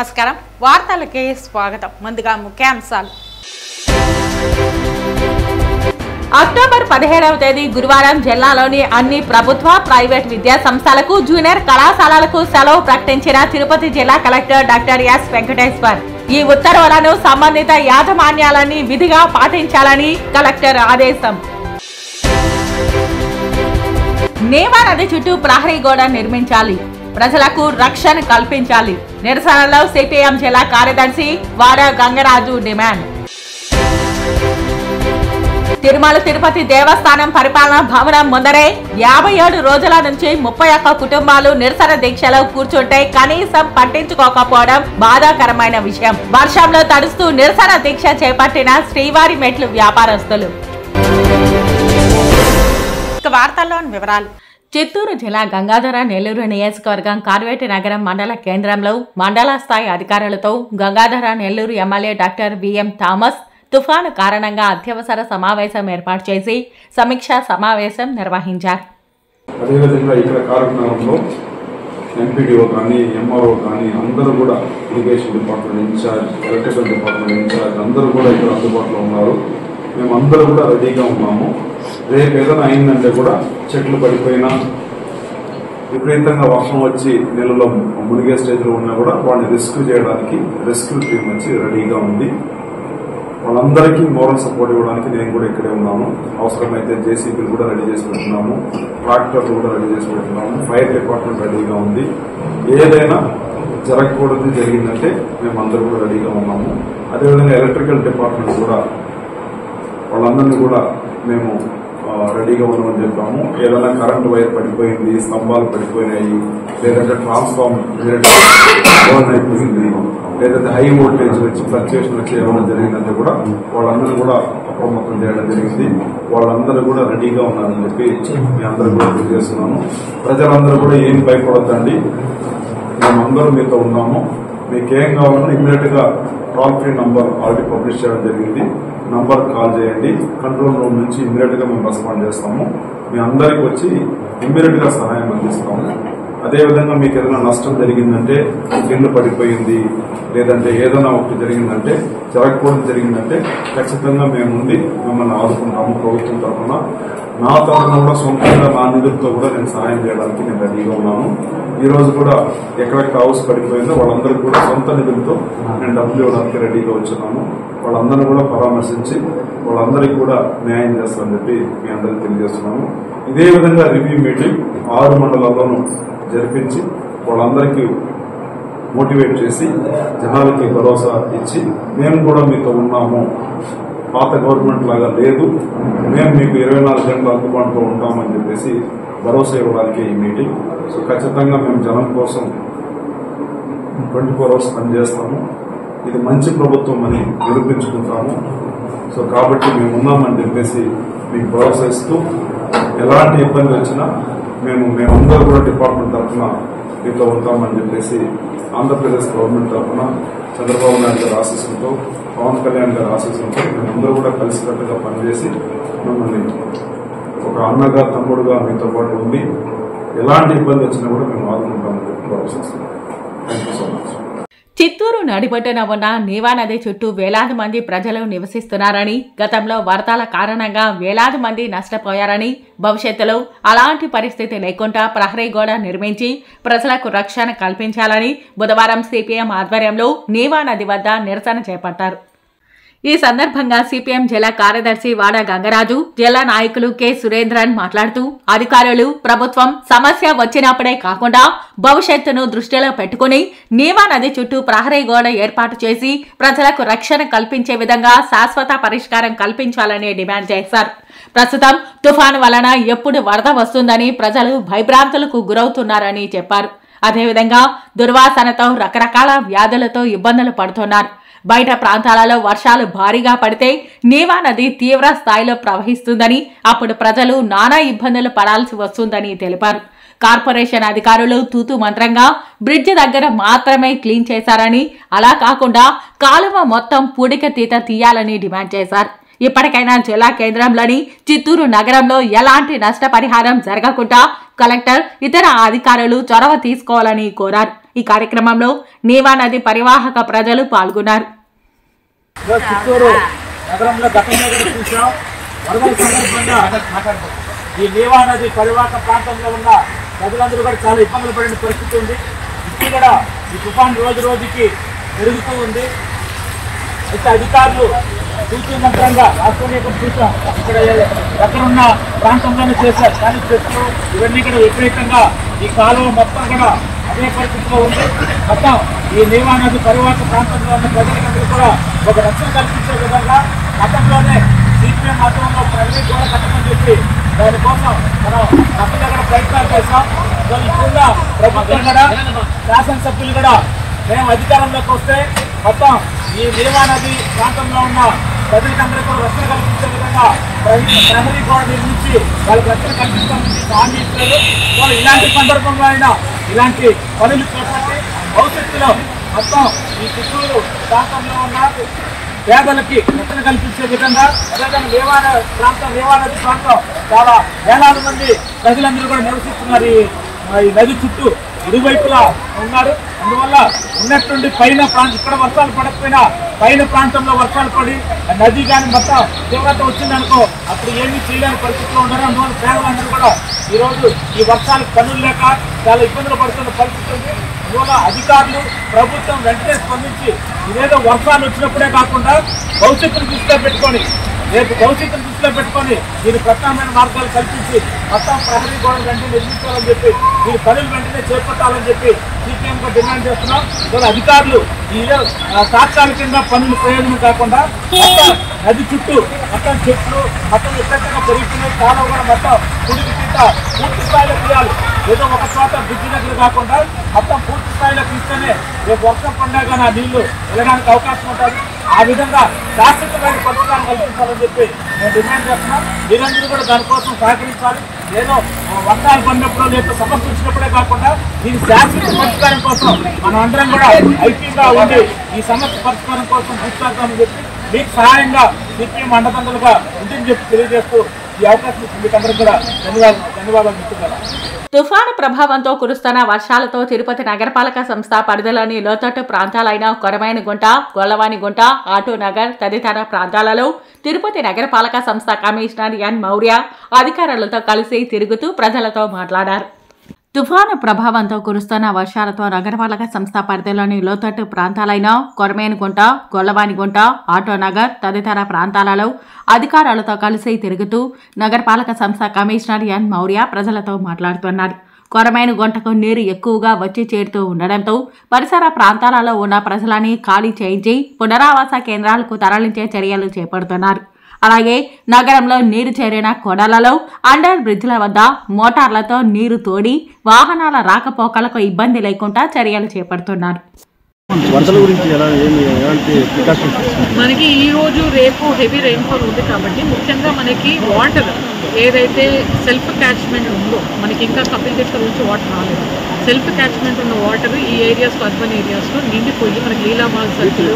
నమస్కారం వార్తలకే స్వాగతం ముందుగా ముఖ్యాంశాలు అక్టోబర్ పదిహేడవ తేదీ గురువారం జిల్లాలోని అన్ని ప్రభుత్వ ప్రైవేట్ విద్యా సంస్థలకు జూనియర్ కళాశాలలకు సెలవు ప్రకటించిన తిరుపతి జిల్లా కలెక్టర్ డాక్టర్ ఎస్ వెంకటేశ్వర్ ఈ ఉత్తర్వులను సంబంధిత యాజమాన్యాలన్నీ విధిగా పాటించాలని కలెక్టర్ ఆదేశం నేవా నది చుట్టూ ప్రహరీ గోడ నిర్మించాలి ప్రజలకు రక్షణ కల్పించాలి నిరసనలో సిపిఎం జిల్లా కార్యదర్శి వాడ గంగరాజు డిమాండ్ తిరుమల తిరుపతి దేవస్థానం పరిపాలనా భవనం ముందరే యాభై ఏడు రోజుల నుంచి ముప్పై ఒక్క కుటుంబాలు నిరసన దీక్షలో కూర్చుంటే కనీసం పట్టించుకోకపోవడం బాధాకరమైన విషయం వర్షంలో తడుస్తూ నిరసన దీక్ష చేపట్టిన శ్రీవారి మెట్లు వ్యాపారస్తులు ఇక వార్తల్లోని వివరాలు చిత్తూరు జిల్లా గంగాధర నెల్లూరు నియోజకవర్గం కార్వేటి నగరం మండల కేంద్రంలో మండల స్థాయి అధికారులతో Gangadhara Nellore MLA doctor VM Thomas తుఫాను కారణంగా అత్యవసర సమావేశం ఏర్పాటు చేసి సమీక్షా సమావేశం నిర్వహించారు అదేవిధంగా ఇక్కడ కార్యక్రమంలో ఎంపీడీఓ కానీ ఎంఆర్ఓ కానీ అందరూ కూడా irrigation department incharge electrical department incharge అందరూ కూడా ఇక్కడ అందుబాటులో ఉన్నారు మేము అందరూ కూడా రెడీగా ఉన్నాము రేపు ఏదైనా అయిందంటే కూడా చెట్లు పడిపోయినా విపరీతంగా వర్షం వచ్చి నీళ్ళలో మునిగే స్టేజ్లో ఉన్నా కూడా వాళ్ళని రెస్క్యూ చేయడానికి రెస్క్యూ టీం వచ్చి రెడీగా ఉంది వాళ్ళందరికీ మోరల్ సపోర్ట్ ఇవ్వడానికి నేను కూడా ఇక్కడే ఉన్నాను అవసరమైతే జేసీబీలు కూడా రెడీ చేసి పెట్టున్నాము ట్రాక్టర్లు కూడా రెడీ చేసి పెట్టున్నాము ఫైర్ డిపార్ట్మెంట్ రెడీగా ఉంది ఏదైనా జరగకూడదు జరిగిందంటే మేము అందరూ కూడా రెడీగా ఉన్నాము అదేవిధంగా ఎలక్ట్రికల్ డిపార్ట్మెంట్ కూడా వాళ్ళందరినీ కూడా మేము ఆ, రెడీగా ఉన్నామని చెప్పాము ఏదైనా కరెంట్ వైర్ పడిపోయింది స్తంభాలు పడిపోయినాయి లేదంటే ట్రాన్స్ఫార్మ్ అయిపోయింది లేదంటే హై వోల్టేజ్ వచ్చి ఫ్లక్చుయేషన్ వచ్చి ఏమైనా జరిగిందంటే కూడా వాళ్ళందరూ కూడా అప్రమత్తం చేయడం జరిగింది వాళ్ళందరూ కూడా రెడీగా ఉన్నారని చెప్పి మీ అందరూ కూడా తెలియజేస్తున్నాను ప్రజలందరూ కూడా ఏం భయపడద్దండి మేమందరూ మీతో ఉన్నాము మీకేం కావాలన్నా ఇమ్మీడియట్ గా toll free number already publish చేయడం జరిగింది నంబర్ కాల్ చేయండి కంట్రోల్ రూమ్ నుంచి ఇమ్మీడియట్ గా మేము రెస్పాండ్ చేస్తాము మీ అందరికి వచ్చి ఇమ్మీడియట్ గా సహాయం అందిస్తాము అదేవిధంగా మీకు ఏదైనా నష్టం జరిగిందంటే ఇల్లు పడిపోయింది లేదంటే ఏదైనా ఒకటి జరిగిందంటే జరగకూడదు జరిగిందంటే ఖచ్చితంగా మేము ఉండి మిమ్మల్ని ఆదుకుంటాము ప్రభుత్వం తరఫున నా తరఫున కూడా సొంతంగా నా నిధులతో కూడా నేను సహాయం చేయడానికి నేను రెడీగా ఉన్నాను ఈ రోజు కూడా ఎక్కడెక్కడ హౌస్ పడిపోయిందో వాళ్ళందరికీ కూడా సొంత నిధులతో నేను డబ్బులు ఇవ్వడానికి రెడీగా వచ్చున్నాను వాళ్ళందరినీ కూడా పరామర్శించి వాళ్ళందరికీ కూడా న్యాయం చేస్తామని చెప్పి మీ అందరికీ తెలియజేస్తున్నాను ఇదే విధంగా రివ్యూ మీటింగ్ ఆరు మండలాల్లోనూ జరిపించి వాళ్ళందరికీ మోటివేట్ చేసి జనాలకి భరోసా ఇచ్చి మేము కూడా మీతో ఉన్నాము పాత గవర్నమెంట్ లాగా లేదు మేము మీకు ఇరవై నాలుగు గంటలు అందుబాటులో ఉంటామని చెప్పేసి భరోసా ఇవ్వడానికి ఈ మీటింగ్ సో ఖచ్చితంగా మేము జనం కోసం ట్వంటీ ఫోర్ అవర్స్ పనిచేస్తాము ఇది మంచి ప్రభుత్వం అని నిరూపించుకుంటాము సో కాబట్టి మేము ఉన్నామని చెప్పేసి మీకు భరోసా ఇస్తూ ఎలాంటి ఇబ్బంది వచ్చినా మేము మేమందరూ కూడా డిపార్ట్మెంట్ తరఫున మీతో ఉంటామని చెప్పేసి ఆంధ్రప్రదేశ్ గవర్నమెంట్ తరఫున చంద్రబాబు నాయుడు గారి ఆశీస్సులతో పవన్ కళ్యాణ్ గారి ఆశీస్సులతో మేమందరూ కూడా కలిసికట్టుగా పనిచేసి మిమ్మల్ని ఒక అన్నగా తమ్ముడుగా మీతో పాటు ఉండి ఎలాంటి ఇబ్బంది వచ్చినా కూడా మేము ఆదుకుంటామని చెప్పి భరోసా ఇస్తున్నాం thank you so much Chittoor నడిబొడ్డున ఉన్న నీవా నది చుట్టూ వేలాది మంది ప్రజలు నివసిస్తున్నారని గతంలో వరదల కారణంగా వేలాది మంది నష్టపోయారని భవిష్యత్తులో అలాంటి పరిస్థితి లేకుండా ప్రహరీ గోడ నిర్మించి ప్రజలకు రక్షణ కల్పించాలని బుధవారం సిపిఎం ఆధ్వర్యంలో నీవా నది వద్ద నిరసన చేపట్టారు ఈ సందర్భంగా సిపిఎం జిల్లా కార్యదర్శి వాడ గంగరాజు జిల్లా నాయకులు కె సురేంద్రన్ మాట్లాడుతూ అధికారులు ప్రభుత్వం సమస్య వచ్చినప్పుడే కాకుండా భవిష్యత్తును దృష్టిలో పెట్టుకుని నీవా నది చుట్టూ ప్రహరీ గోడ ఏర్పాటు చేసి ప్రజలకు రక్షణ కల్పించే విధంగా శాశ్వత పరిష్కారం కల్పించాలని డిమాండ్ చేశారు ప్రస్తుతం తుఫాను వలన ఎప్పుడు వరద వస్తుందని ప్రజలు భయభ్రాంతులకు గురవుతున్నారని చెప్పారు అదేవిధంగా దుర్వాసనతో రకరకాల వ్యాధులతో ఇబ్బందులు పడుతున్నారు బయట ప్రాంతాలలో వర్షాలు భారీగా పడితే నీవా నది తీవ్ర స్థాయిలో ప్రవహిస్తుందని అప్పుడు ప్రజలు నానా ఇబ్బందులు పడాల్సి వస్తుందని తెలిపారు కార్పొరేషన్ అధికారులు తూతు మంత్రంగా బ్రిడ్జ్ దగ్గర మాత్రమే క్లీన్ చేశారని అలా కాకుండా కాలువ మొత్తం పూడిక తీత తీయాలని డిమాండ్ చేశారు ఇప్పటికైనా జిల్లా కేంద్రంలోని చిత్తూరు నగరంలో ఎలాంటి నష్టపరిహారం జరగకుండా కలెక్టర్ ఇతర అధికారులు చొరవ తీసుకోవాలని కోరారు ఈ కార్యక్రమంలో నీవా నది పరివాహక ప్రజలు పాల్గొన్నారు ఈరోజు చిత్తూరు నగరంలో గతంలో కూడా చూసాం వరదల సందర్భంగా ఈ నీవా నది పరివాహక ప్రాంతంలో ఉన్న ప్రజలందరూ కూడా చాలా ఇబ్బందులు పడిన పరిస్థితి ఉంది ఇప్పుడు కూడా ఈ తుఫాన్ రోజు రోజుకి పెరుగుతూ ఉంది అయితే అధికారులు సూచన మంత్రంగా రాష్ట్రం యొక్క చూసాం ఇక్కడ ఎక్కడున్న ప్రాంతంలోనే చేశారు కానీ చెట్లు ఇవన్నీ కూడా విపరీతంగా ఈ కాలువ మొత్తం కూడా అదే పరిస్థితిలో ఉంది మొత్తం ఈ నీవా నది పరివాహక ప్రాంతంలో ఉన్న ప్రజలందరూ కూడా ఒక రక్షణ కల్పించే విధంగా గతంలోనే సిపిఎం మతంలో ప్రజలు కూడా కట్టమని చెప్పి దానికోసం మనం అక్కడ ప్రయత్నాలు చేశాం సో ఇప్పుడున్న ప్రభుత్వం కూడా శాసనసభ్యులు కూడా మేము అధికారంలోకి వస్తే మొత్తం ఈ నీవా నది ప్రాంతంలో ఉన్న ప్రజలకందరూ కూడా రక్షణ కల్పించే విధంగా ప్రహరీ ప్రహరీ గోడ నిర్మించి వాళ్ళకి రక్షణ కల్పిస్తామని హామీ ఇచ్చారు సో ఇలాంటి సందర్భంలో అయినా ఇలాంటి పనులు చేపట్టి భవిష్యత్తులో మొత్తం ఈ చిత్తూరు ప్రాంతంలో ఉన్న పేదలకి రక్షణ కల్పించే విధంగా అదేవిధంగా దేవాల ప్రాంతం దేవాలయ ప్రాంతం చాలా వేలాది మంది ప్రజలందరూ కూడా నివసిస్తున్నారు ఈ ఈ నది చుట్టూ ఇరువైపులా ఉన్నారు అందువల్ల ఉన్నట్టుండి పైన ప్రాంతం ఇక్కడ వర్షాలు పడకపోయినా పైన ప్రాంతంలో వర్షాలు పడి ఆ నది కానీ మొత్తం తీవ్రత వచ్చిందనుకో అప్పుడు ఏమీ చేయలేని పరిస్థితిలో ఉన్నారు అందువల్ల పేదలందరూ కూడా ఈరోజు ఈ వర్షాలకు పనులు లేక చాలా ఇబ్బందులు పడుతున్న పరిస్థితి ఉంది అందువల్ల అధికారులు ప్రభుత్వం వెంటనే స్పందించి ఇదేదో వర్షాలు వచ్చినప్పుడే కాకుండా భవిష్యత్తును దృష్టిలో పెట్టుకొని రేపు భవిష్యత్తును దృష్టిలో పెట్టుకొని దీని ప్రత్యామ్నాయ మార్గాలు కల్పించి మొత్తం ప్రహరీ గోడ వెంటనే నిర్మించాలని చెప్పి దీని పనులు వెంటనే చేపట్టాలని చెప్పి సిపిఎం గా డిమాండ్ చేస్తున్నాం ఇవాళ అధికారులు ఈ ఆ, తాత్కాలికంగా పనులు ప్రయోజనం కాకుండా మొత్తం నది చుట్టూ మొత్తం చెట్లు మొత్తం విపరీతంగా పెరుగుతున్నాయి కాలువ కూడా మొత్తం కుడికి తీట పూర్తి స్థాయిలో తీయాలి ఏదో ఒక చోట బ్రిడ్జి దగ్గర కాకుండా మొత్తం పూర్తి స్థాయిలో తీస్తేనే రేపు వర్షం పడినా కానీ ఆ నీళ్లు వెళ్ళడానికి అవకాశం ఉంటుంది ఆ విధంగా శాశ్వతమైన పరిష్కారం కల్పించాలని చెప్పి మేము డిమాండ్ చేస్తున్నాం మీరందరూ కూడా దానికోసం సహకరించాలి ఏదో ఆ, వర్షాలు పడినప్పుడు లేదా సమస్య వచ్చినప్పుడే కాకుండా దీని శాశ్వత పరిష్కారం కోసం మనం అందరం కూడా ఐక్యంగా ఉండి ఈ సమస్య పరిష్కారం కోసం కృషి చేద్దామని చెప్పి మీకు సహాయంగా సిపిఎం అండదండలుగా ఉంటుందని చెప్పి తెలియజేస్తూ ఈ అవకాశం ఇచ్చిన మీకు అందరికీ కూడా ధన్యవాదాలు ధన్యవాదాలు మిత్రులారా తుఫాను ప్రభావంతో కురుస్తున్న వర్షాలతో తిరుపతి నగరపాలక సంస్థ పరిధిలోని లోతట్టు ప్రాంతాలైన కొరమైనగుంట గొల్లవానిగుంట ఆటోనగర్ తదితర ప్రాంతాలలో తిరుపతి నగరపాలక సంస్థ కమిషనర్ ఎన్ మౌర్య అధికారులతో కలిసి తిరుగుతూ ప్రజలతో మాట్లాడారు తుఫాను ప్రభావంతో కురుస్తున్న వర్షాలతో నగరపాలక సంస్థ పరిధిలోని లోతట్టు ప్రాంతాలైన కొరమేనుగుంట గొల్లవానిగుంట ఆటోనగర్ తదితర ప్రాంతాలలో అధికారులతో కలిసి తిరుగుతూ నగరపాలక సంస్థ కమిషనర్ ఎన్ మౌర్య ప్రజలతో మాట్లాడుతున్నారు కొరమైన గుంటకు నీరు ఎక్కువగా వచ్చి చేరుతూ ఉండడంతో పరిసర ప్రాంతాలలో ఉన్న ప్రజలని ఖాళీ చేయించి పునరావాస కేంద్రాలకు తరలించే చర్యలు చేపడుతున్నారు అలాగే నగరంలో నీరు చేరిన కొడలలో అండర్ బ్రిడ్జ్ల వద్ద మోటార్లతో నీరు తోడి వాహనాల రాకపోకలకు ఇబ్బంది లేకుండా చర్యలు చేపడుతున్నారు వరదల గురించి ఎలా ఏమి ఎలాంటి ప్రికాషన్స్ తీసుకుంటారు మనకి ఈ రోజు రేపు హెవీ రెయిన్ఫాల్ ఉంది కాబట్టి ముఖ్యంగా మనకి వాటర్ ఏదైతే సెల్ఫ్ క్యాచ్మెంట్ ఉందో మనకి ఇంకా కపిల్ తీర్థ నుంచి వాటర్ రాలేదు సెల్ఫ్ క్యాచ్మెంట్ ఉన్న వాటర్ ఈ ఏరియాస్లో అర్బన్ ఏరియాస్లో నిండిపోయి మనకి లీలామాల్ సర్కిల్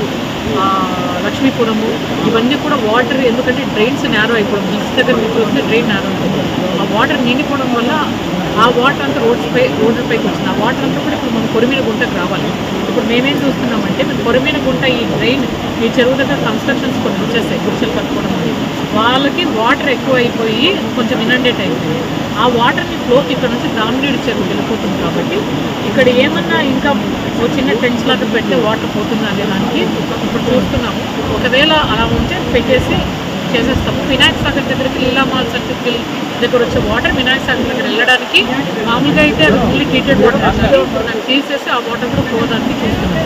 లక్ష్మీపురము ఇవన్నీ కూడా వాటర్ ఎందుకంటే డ్రైన్స్ నేరో అయిపోవడం బీచ్ దగ్గర మీకు వస్తే డ్రైన్ నేరో అయిపోతుంది ఆ వాటర్ నిండిపోవడం వల్ల ఆ వాటర్ అంతా రోడ్స్ పై రోడ్లపైకి వచ్చింది ఆ వాటర్ అంతా కూడా ఇప్పుడు మనం కొరిమిన గుంటకు రావాలి ఇప్పుడు మేమేం చూస్తున్నామంటే మన కొరమైన గుంట ఈ డ్రైన్ ఈ చెరువు దగ్గర కన్స్ట్రక్షన్స్ కొన్ని వచ్చేస్తాయి గుడిసెలు కట్టుకోవడం వల్ల వాళ్ళకి వాటర్ ఎక్కువ అయిపోయి కొంచెం ఇనండేట్ అయిపోయింది ఆ వాటర్ని ఫ్లోకి ఇక్కడ నుంచి దామినీడు చెరువు వెళ్ళిపోతుంది కాబట్టి ఇక్కడ ఏమన్నా ఇంకా ఓ చిన్న టెంట్స్ లాగా పెడితే వాటర్ పోతుందా అనే దానికి ఇప్పుడు చూస్తున్నాము ఒకవేళ అలా ఉంటే పెట్టేసి చేసేస్తాము వినాయక సాగర్ దగ్గరికి లీలామాల్ సర్కిల్ దగ్గర వచ్చే వాటర్ వినాయక సాగర్ దగ్గర వెళ్ళడానికి మామూలుగా అయితే అది ఫుల్లీ ట్రీటెడ్ వాటర్ వస్తుంది దాన్ని తీసేసి ఆ వాటర్ కూడా పోవడానికి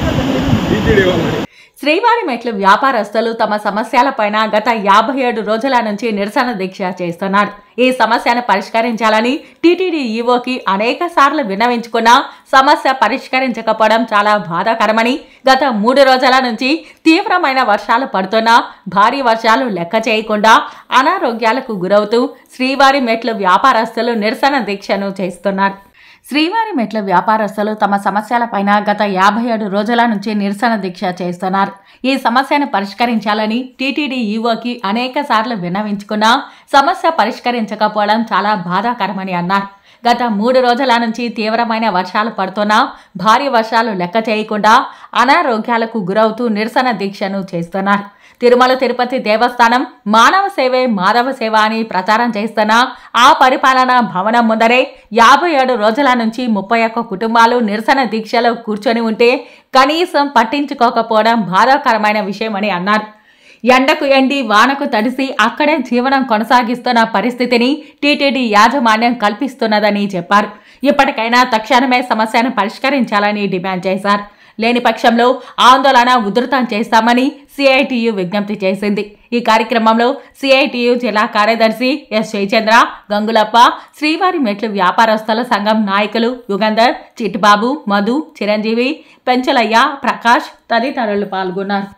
చూస్తున్నాం శ్రీవారి మెట్లు వ్యాపారస్తులు తమ సమస్యలపైన గత యాభై ఏడు రోజుల నుంచి నిరసన దీక్ష చేస్తున్నారు ఈ సమస్యను పరిష్కరించాలని టీటీడీ ఈవోకి అనేక సార్లు విన్నవించుకున్నా సమస్య పరిష్కరించకపోవడం చాలా బాధాకరమని గత మూడు రోజుల నుంచి తీవ్రమైన వర్షాలు పడుతున్నా భారీ వర్షాలు లెక్క చేయకుండా అనారోగ్యాలకు గురవుతూ శ్రీవారి మెట్లు వ్యాపారస్తులు నిరసన దీక్షను చేస్తున్నారు శ్రీవారి మెట్ల వ్యాపారస్తులు తమ సమస్యలపైన గత యాభై ఏడు రోజుల నుంచి నిరసన దీక్ష చేస్తున్నారు ఈ సమస్యను పరిష్కరించాలని టీటీడీ ఈవోకి అనేక సార్లు విన్నవించుకున్నా సమస్య పరిష్కరించకపోవడం చాలా బాధాకరమని అన్నారు గత మూడు రోజుల నుంచి తీవ్రమైన వర్షాలు పడుతున్నా భారీ వర్షాలు లెక్క చేయకుండా అనారోగ్యాలకు గురవుతూ నిరసన దీక్షను చేస్తున్నారు తిరుమల తిరుపతి దేవస్థానం మానవ సేవే మాధవ సేవ అని ప్రచారం చేస్తున్న ఆ పరిపాలన భవనం ముందరే యాభై ఏడు రోజుల నుంచి ముప్పై ఒక్క కుటుంబాలు నిరసన దీక్షలో కూర్చొని ఉంటే కనీసం పట్టించుకోకపోవడం బాధాకరమైన విషయమని అన్నారు ఎండకు ఎండి వానకు తడిసి అక్కడే జీవనం కొనసాగిస్తున్న పరిస్థితిని టీటీడీ యాజమాన్యం కల్పిస్తున్నదని చెప్పారు ఇప్పటికైనా తక్షణమే సమస్యను పరిష్కరించాలని డిమాండ్ చేశారు లేని పక్షంలో ఆందోళన ఉధృతం చేస్తామని సిఐటియు విజ్ఞప్తి చేసింది ఈ కార్యక్రమంలో సిఐటియు జిల్లా కార్యదర్శి ఎస్ జయచంద్ర గంగులప్ప శ్రీవారి మెట్లు వ్యాపారస్తుల సంఘం నాయకులు యుగంధర్ చిట్టుబాబు మధు చిరంజీవి పెంచలయ్య ప్రకాష్ తదితరులు పాల్గొన్నారు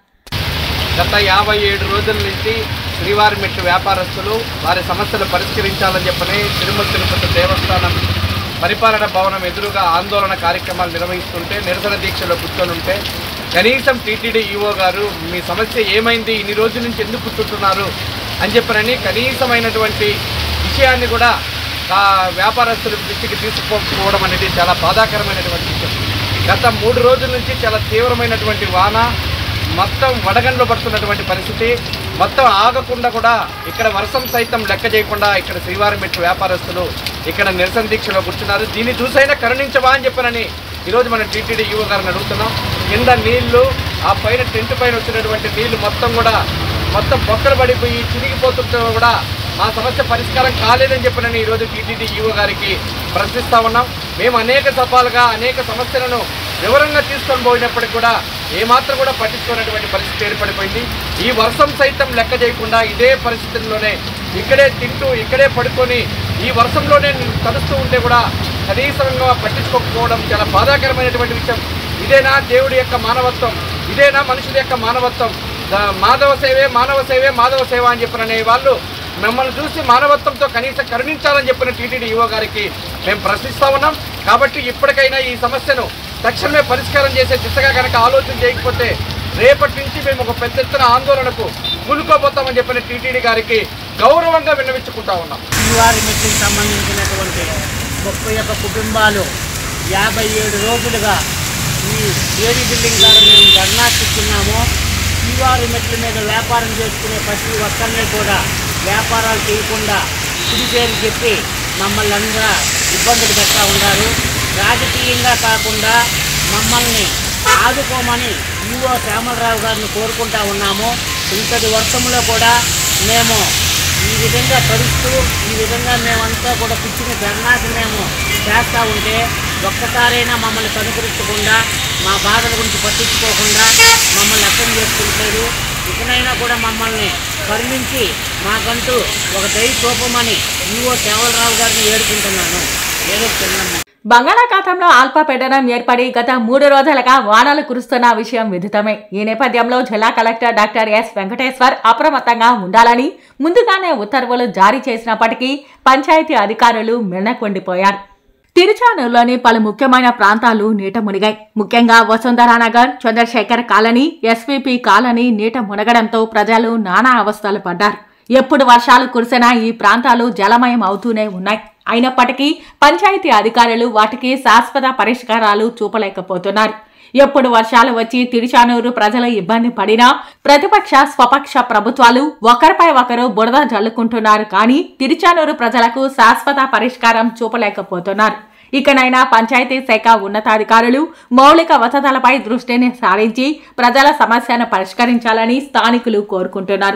గత యాభై ఏడు రోజుల నుంచి శ్రీవారి మెట్టు వ్యాపారస్తులు వారి సమస్యలు పరిష్కరించాలని చెప్పని తిరుమల తిరుపతి దేవస్థానం పరిపాలన భవనం ఎదురుగా ఆందోళన కార్యక్రమాలు నిర్వహిస్తుంటే నిరసన దీక్షలో కూర్చొని ఉంటే కనీసం టీటీడీ ఈఓ గారు మీ సమస్య ఏమైంది ఇన్ని రోజుల నుంచి ఎందుకు కూర్చుంటున్నారు అని చెప్పనని కనీసమైనటువంటి విషయాన్ని కూడా ఆ వ్యాపారస్తుల దృష్టికి తీసుకుపోవడం అనేది చాలా బాధాకరమైనటువంటి విషయం గత మూడు రోజుల నుంచి చాలా తీవ్రమైనటువంటి వాన మొత్తం వడగండ్లు పడుతున్నటువంటి పరిస్థితి మొత్తం ఆగకుండా కూడా ఇక్కడ వర్షం సైతం లెక్క చేయకుండా ఇక్కడ శ్రీవారి మెట్టు వ్యాపారస్తులు ఇక్కడ నిరసన దీక్షలో కూర్చున్నారు దీన్ని చూసైనా కరుణించవా అని చెప్పనని ఈరోజు మనం టీటీడీ యువ గారిని అడుగుతున్నాం కింద నీళ్లు ఆ పైన టెంట్ పైన వచ్చినటువంటి నీళ్లు మొత్తం కూడా మొత్తం బొక్కలు పడిపోయి చిరిగిపోతుంటే కూడా మా సమస్య పరిష్కారం కాలేదని చెప్పనని ఈరోజు టీటీడీ ఈవో గారికి ప్రశ్నిస్తా ఉన్నాం మేము అనేక సఫాలుగా అనేక సమస్యలను వివరంగా తీసుకొని పోయినప్పటికీ కూడా ఏమాత్రం కూడా పట్టించుకున్నటువంటి పరిస్థితి ఏర్పడిపోయింది ఈ వర్షం సైతం లెక్క చేయకుండా ఇదే పరిస్థితుల్లోనే ఇక్కడే తింటూ ఇక్కడే పడుకొని ఈ వర్షంలోనే తడుస్తూ ఉంటే కూడా కనీసంగా పట్టించుకోకపోవడం చాలా బాధాకరమైనటువంటి విషయం ఇదేనా దేవుడి యొక్క మానవత్వం ఇదేనా మనుషుల యొక్క మానవత్వం దా- మాధవ సేవే మానవ సేవే మాధవ సేవ అని చెప్పిన వాళ్ళు మిమ్మల్ని చూసి మానవత్వంతో కనీసం కరుణించాలని చెప్పిన టీటీడీ ఈవో గారికి మేము ప్రశ్నిస్తా ఉన్నాం కాబట్టి ఇప్పటికైనా ఈ సమస్యను తక్షణమే పరిష్కారం చేసే దిశగా కనుక ఆలోచన చేయకపోతే రేపటి నుంచి మేము ఒక పెద్ద ఎత్తున ఆందోళనకు కూలుకోబోతామని చెప్పిన టీటీడీ గారికి గౌరవంగా విన్నవించుకుంటా ఉన్నాం శ్రీవారి మెట్లకు సంబంధించినటువంటి ముప్పై ఒక్క కుటుంబాలు యాభై ఏడు రోజులుగా ఈ ఏడి బిల్డింగ్ కాడ మేము ధర్నా కూర్చున్నాము శ్రీవారి మెట్ల మీద వ్యాపారం చేసుకునే ప్రతి ఒక్కరిని కూడా వ్యాపారాలు చేయకుండా కుడి పేరు చెప్పి మమ్మల్ని అందరూ ఇబ్బందులు పెడతా ఉన్నారు రాజకీయంగా కాకుండా మమ్మల్ని ఆదుకోమని ఈవో శ్యామలరావు గారిని కోరుకుంటా ఉన్నాము ఇంతటి వర్షంలో కూడా మేము ఈ విధంగా తడుస్తూ ఈ విధంగా మేమంతా కూడా కూర్చుని ధర్నాకి మేము చేస్తూ ఉంటే ఒక్కసారైనా మమ్మల్ని కనుకరించకుండా మా బాధల గురించి పట్టించుకోకుండా మమ్మల్ని అర్థం చేసుకుంటలేదు ఇకనైనా కూడా మమ్మల్ని కరుణించి మాకంటూ ఒక దయ చూపమని ఈవో కేవలరావు గారిని వేడుకుంటున్నాను ఏదో చిన్నమ్మ బంగాళాఖాతంలో అల్పపీడనం ఏర్పడి గత మూడు రోజులుగా వానలు కురుస్తున్న విషయం విదితమే ఈ నేపథ్యంలో జిల్లా కలెక్టర్ డాక్టర్ ఎస్ వెంకటేశ్వర్ అప్రమత్తంగా ఉండాలని ముందుగానే ఉత్తర్వులు జారీ చేసినప్పటికీ పంచాయతీ అధికారులు మిన్నకొండిపోయారు తిరుచానూరులోని పలు ముఖ్యమైన ప్రాంతాలు నీట మునిగాయి ముఖ్యంగా Vasundharanagar Chandrasekhar colony SVP colony నీట మునగడంతో ప్రజలు నానా అవస్థలు పడ్డారు ఎప్పుడు వర్షాలు కురిసినా ఈ ప్రాంతాలు జలమయం అవుతూనే ఉన్నాయి అయినప్పటికీ పంచాయతీ అధికారులు వాటికి శాశ్వత పరిష్కారాలు చూపలేకపోతున్నారు ఎప్పుడు వర్షాలు వచ్చి తిరుచానూరు ప్రజలు ఇబ్బంది పడినా ప్రతిపక్ష స్వపక్ష ప్రభుత్వాలు ఒకరిపై ఒకరు బురద జల్లుకుంటున్నారు కానీ తిరుచానూరు ప్రజలకు శాశ్వత పరిష్కారం చూపలేకపోతున్నారు ఇకనైనా పంచాయతీ శాఖ ఉన్నతాధికారులు మౌలిక వసతులపై దృష్టిని సారించి ప్రజల సమస్యను పరిష్కరించాలని స్థానికులు కోరుకుంటున్నారు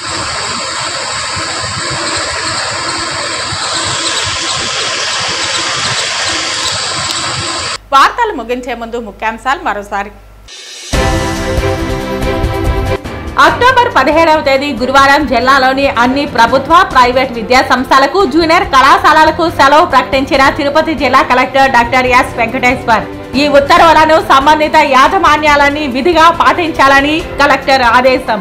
వార్తలు ముగించే ముందు ముఖ్యాంశాలు మరోసారి అక్టోబర్ పదిహేడవ తేదీ గురువారం జిల్లాలోని అన్ని ప్రభుత్వ ప్రైవేట్ విద్యా సంస్థలకు జూనియర్ కళాశాలలకు సెలవు ప్రకటించిన తిరుపతి జిల్లా కలెక్టర్ డాక్టర్ ఎస్ వెంకటేశ్వర్ ఈ ఉత్తర్వులను సంబంధిత యాజమాన్యాలన్నీ విధిగా పాటించాలని కలెక్టర్ ఆదేశం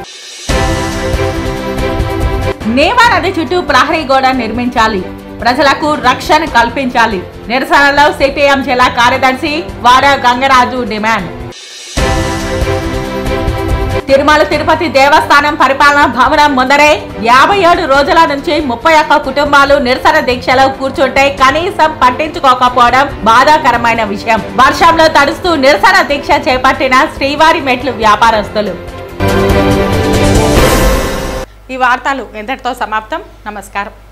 నేవా నది చుట్టూ ప్రహరీ గోడ నిర్మించాలి ప్రజలకు రక్షణ కల్పించాలి నిరసనలో సిపిఎం జిల్లా కార్యదర్శి వాడ గంగరాజు డిమాండ్ తిరుమల తిరుపతి దేవస్థానం పరిపాలనా భవనం ముందరే యాభై ఏడు రోజుల నుంచి ముప్పై ఒక్క కుటుంబాలు నిరసన దీక్షలో కూర్చుంటే కనీసం పట్టించుకోకపోవడం బాధాకరమైన విషయం వర్షంలో తడుస్తూ నిరసన దీక్ష చేపట్టిన శ్రీవారి మెట్లు వ్యాపారస్తులు ఈ వార్తలు ఎంతటితో సమాప్తం నమస్కారం